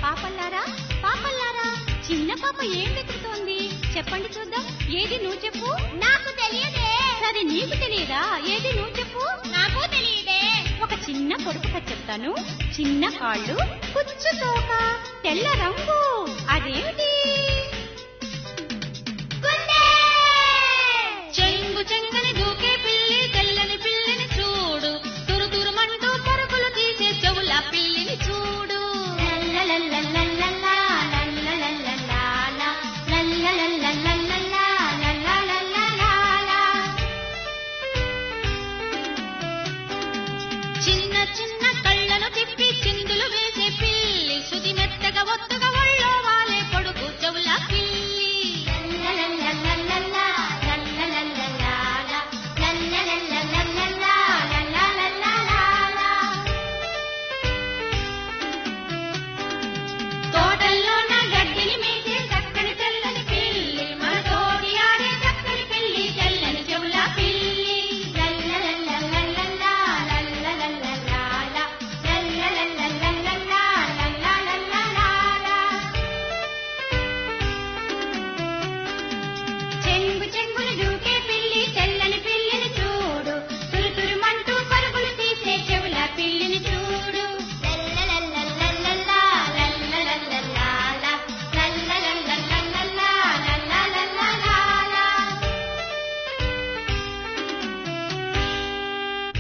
పాపల్లారా పాపల్లారా చిన్న పాప ఏం వెతుకుతోంది చెప్పండి చూద్దాం ఏది నువ్వు చెప్పు నాకు తెలియదే సరే నీకు తెలియదా ఏది నువ్వు చెప్పు నాకు తెలియదే ఒక చిన్న పొడుపు కథ చెప్తాను చిన్న కాళ్ళు కుచ్చు తోక తెల్ల రంగు అదేమిటి